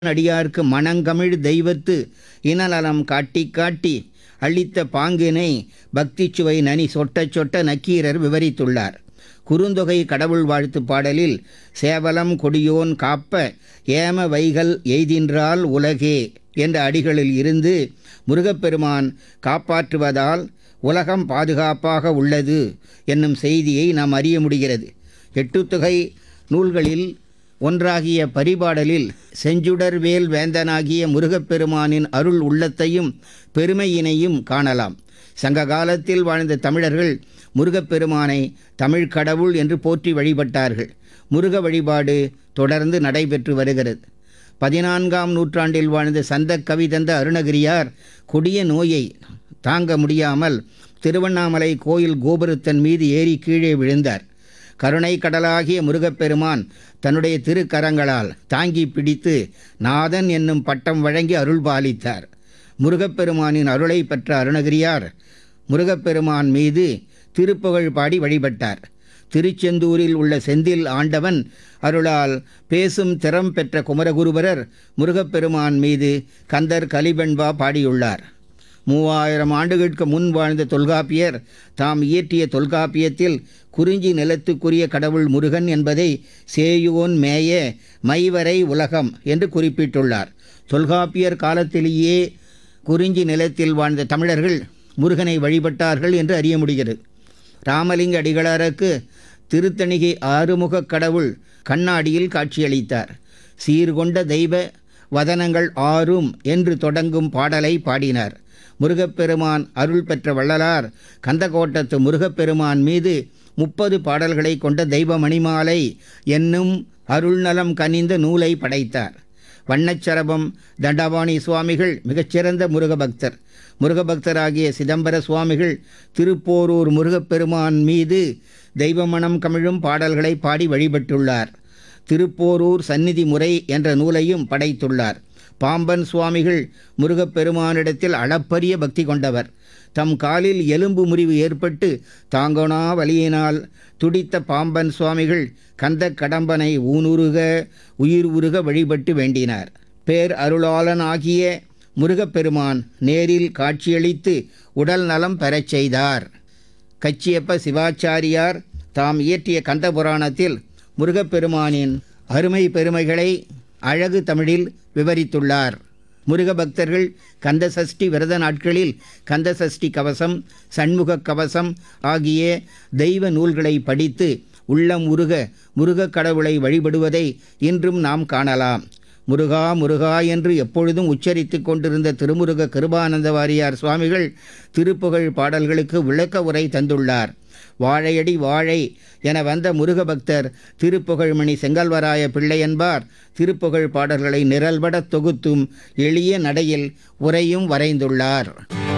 அடியார்க்கு மணங்கமிழ் தெய்வத்து இனநலம் காட்டிக் காட்டி அளித்த பாங்கினை பக்திச் சுவை நனி சொட்டச் சொட்ட நக்கீரர் விவரித்துள்ளார் குறுந்தொகை கடவுள் வாழ்த்துப் பாடலில் சேவலம் கொடியோன் காப்ப ஏம வைகல் எய்தின்றால் உலகே என்ற அடிகளில் இருந்து முருகப்பெருமான் காப்பாற்றுவதால் உலகம் பாதுகாப்பாக உள்ளது என்னும் செய்தியை நாம் அறிய முடிகிறது எட்டுத்தொகை நூல்களில் ஒன்றாகிய பரிபாடலில் செஞ்சுடர் வேல் வேந்தனாகிய முருகப்பெருமானின் அருள் உள்ளத்தையும் பெருமையினையும் காணலாம் சங்க காலத்தில் வாழ்ந்த தமிழர்கள் முருகப்பெருமானை தமிழ் கடவுள் என்று போற்றி வழிபட்டார்கள் முருக வழிபாடு தொடர்ந்து நடைபெற்று வருகிறது பதினான்காம் நூற்றாண்டில் வாழ்ந்த சந்த கவி தந்த அருணகிரியார் கொடிய நோயை தாங்க முடியாமல் திருவண்ணாமலை கோயில் கோபுரத்தின் மீது ஏறி கீழே விழுந்தார் கருணை கடலாகிய முருகப்பெருமான் தன்னுடைய திருக்கரங்களால் தாங்கி பிடித்து நாதன் என்னும் பட்டம் வழங்கி அருள் பாலித்தார் முருகப்பெருமானின் அருளை பெற்ற அருணகிரியார் முருகப்பெருமான் மீது திருப்புகழ் பாடி வழிபட்டார் திருச்செந்தூரில் உள்ள செந்தில் ஆண்டவன் அருளால் பேசும் திறம் பெற்ற குமரகுருபரர் முருகப்பெருமான் மீது கந்தர் கலிபெண்பா பாடியுள்ளார் மூவாயிரம் ஆண்டுகளுக்கு முன் வாழ்ந்த தொல்காப்பியர் தாம் இயற்றிய தொல்காப்பியத்தில் குறிஞ்சி நிலத்துக்குரிய கடவுள் முருகன் என்பதை சேயோன் மேய மைவரை உலகம் என்று குறிப்பிட்டுள்ளார் தொல்காப்பியர் காலத்திலேயே குறிஞ்சி நிலத்தில் வாழ்ந்த தமிழர்கள் முருகனை வழிபட்டார்கள் என்று அறிய முடிகிறது ராமலிங்க அடிகளாருக்கு திருத்தணிகை ஆறுமுகக் கடவுள் கண்ணாடியில் காட்சியளித்தார் சீர்கொண்ட தெய்வ வதனங்கள் ஆறும் என்று தொடங்கும் பாடலை பாடினார் முருகப்பெருமான் அருள் பெற்ற வள்ளலார் கந்தகோட்டத்து முருகப்பெருமான் மீது முப்பது பாடல்களை கொண்ட தெய்வ மணிமாலை என்னும் அருள்நலம் கனிந்த நூலை படைத்தார் வண்ணச்சரபம் தண்டபாணி சுவாமிகள் மிகச்சிறந்த முருகபக்தர் முருகபக்தராகிய சிதம்பர சுவாமிகள் திருப்போரூர் முருகப்பெருமான் மீது தெய்வமணம் கமிழும் பாடல்களை பாடி வழிபட்டுள்ளார் திருப்போரூர் சந்நிதி முறை என்ற நூலையும் படைத்துள்ளார் பாம்பன் சுவாமிகள் முருகப்பெருமானிடத்தில் அளப்பரிய பக்தி கொண்டவர் தம் காலில் எலும்பு முறிவு ஏற்பட்டு தாங்கோனா வலியினால் துடித்த பாம்பன் சுவாமிகள் கந்த கடம்பனை ஊனுருக உயிர் உருக வழிபட்டு வேண்டினார் பேர் அருளாளன் ஆகிய முருகப்பெருமான் நேரில் காட்சியளித்து உடல் நலம் பெறச் செய்தார் கச்சியப்ப சிவாச்சாரியார் தாம் இயற்றிய கந்த புராணத்தில் முருகப்பெருமானின் அருமை பெருமைகளை அழகு தமிழில் விவரித்துள்ளார் முருக பக்தர்கள் கந்த சஷ்டி விரத நாட்களில் கந்த சஷ்டி கவசம் சண்முக கவசம் ஆகிய தெய்வ நூல்களை படித்து உள்ளம் உருக முருகக் கடவுளை வழிபடுவதை இன்றும் நாம் காணலாம் முருகா முருகா என்று எப்பொழுதும் உச்சரித்து கொண்டிருந்த திருமுருக கிருபானந்த வாரியார் சுவாமிகள் திருப்புகழ் பாடல்களுக்கு விளக்க உரை தந்துள்ளார் வாழையடி வாழை என வந்த முருக பக்தர் திருப்புகழ்மணி செங்கல்வராய பிள்ளை என்பார் திருப்புகழ் பாடல்களை நிரல்பட தொகுத்தும் எளிய நடையில் உரையும் வரைந்துள்ளார்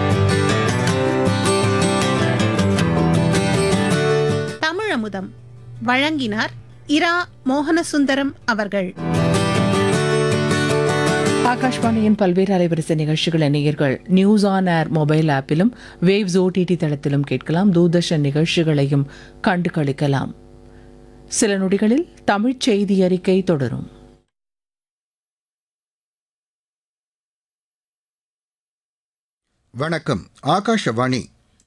தமிழமுதம் வழங்கினார் இரா மோகனசுந்தரம் அவர்கள் ஆகாஷ்வாணியின் பல்வேறு அலைவரிசை நிகழ்ச்சிகளை நேயர்கள் நியூஸ் ஆன் ஏர் மொபைல் ஆப்பிலும் வேவ்ஸ் ஓடிடி தளத்திலும் கேட்கலாம் தூர்தர்ஷன் நிகழ்ச்சிகளையும் கண்டு களிக்கலாம் சில நொடிகளில் தமிழ்ச் செய்தி அறிக்கை தொடரும் வணக்கம் ஆகாஷவாணி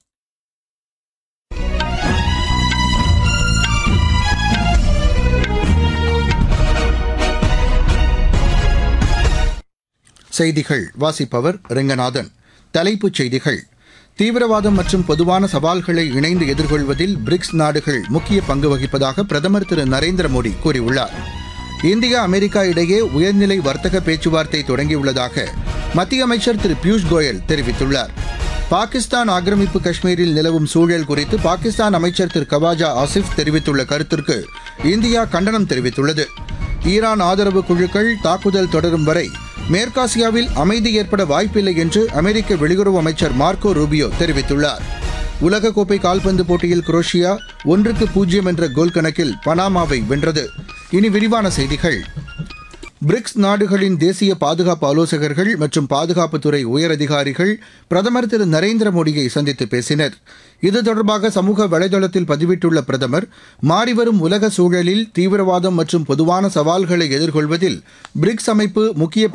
செய்திகள் வாசிப்பவர் ரெங்கநாதன் தலைப்புச் செய்திகள் தீவிரவாதம் மற்றும் பொதுவான சவால்களை இணைந்து எதிர்கொள்வதில் பிரிக்ஸ் நாடுகள் முக்கிய பங்கு வகிப்பதாக பிரதமர் திரு நரேந்திர மோடி கூறியுள்ளார் இந்தியா அமெரிக்கா இடையே உயர்நிலை வர்த்தக பேச்சுவார்த்தை தொடங்கியுள்ளதாக மத்திய அமைச்சர் திரு பியூஷ் கோயல் தெரிவித்துள்ளார் பாகிஸ்தான் ஆக்கிரமிப்பு காஷ்மீரில் நிலவும் சூழல் குறித்து பாகிஸ்தான் அமைச்சர் திரு கவாஜா ஆசிஃப் தெரிவித்துள்ள கருத்திற்கு இந்தியா கண்டனம் தெரிவித்துள்ளது ஈரான் ஆதரவு குழுக்கள் தாக்குதல் தொடரும் வரை மேற்காசியாவில் அமைதி ஏற்பட வாய்ப்பில்லை என்று அமெரிக்க வெளியுறவு அமைச்சர் மார்க்கோ ரூபியோ தெரிவித்துள்ளார் உலகக்கோப்பை கால்பந்து போட்டியில் குரோஷியா ஒன்றுக்கு பூஜ்ஜியம் என்ற கோல் கணக்கில் பனாமாவை வென்றது இனி விரிவான செய்திகள் பிரிக்ஸ் நாடுகளின் தேசிய பாதுகாப்பு ஆலோசகர்கள் மற்றும் பாதுகாப்புத்துறை உயரதிகாரிகள் பிரதமர் திரு நரேந்திர மோடியை சந்தித்து பேசினர் இது தொடர்பாக சமூக வலைதளத்தில் பதிவிட்டுள்ள பிரதமர் மாறிவரும் உலக சூழலில் தீவிரவாதம் மற்றும் பொதுவான சவால்களை எதிர்கொள்வதில் பிரிக்ஸ் அமைப்பு முக்கிய